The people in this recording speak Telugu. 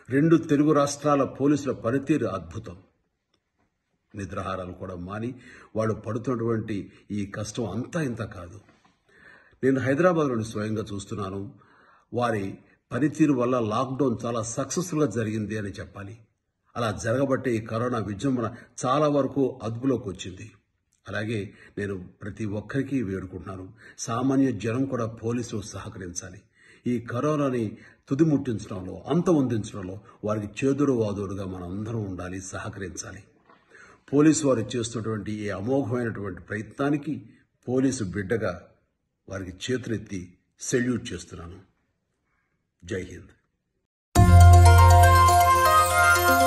రెండు తెలుగు రాష్ట్రాల పోలీసుల పనితీరు అద్భుతం నిద్రాహారాలు కూడా మాని వాళ్ళు పడుతున్నటువంటి ఈ కష్టం అంతా ఇంత కాదు నేను హైదరాబాద్లోని స్వయంగా చూస్తున్నాను వారి పనితీరు వల్ల లాక్డౌన్ చాలా సక్సెస్ఫుల్గా జరిగింది అని చెప్పాలి అలా జరగబట్టే ఈ కరోనా విజృంభణ చాలా వరకు అదుపులోకి వచ్చింది అలాగే నేను ప్రతి ఒక్కరికి వేడుకుంటున్నాను సామాన్య జనం కూడా పోలీసులు సహకరించాలి ఈ కరోనాని తుదిముట్టించడంలో అంతమొందించడంలో వారికి చేదురు వాదుడుగా మనం అందరం ఉండాలి సహకరించాలి పోలీసు వారు చేస్తున్నటువంటి ఈ అమోఘమైనటువంటి ప్రయత్నానికి పోలీసు బిడ్డగా వారికి చేతులెత్తి సెల్యూట్ చేస్తున్నాను జై హింద్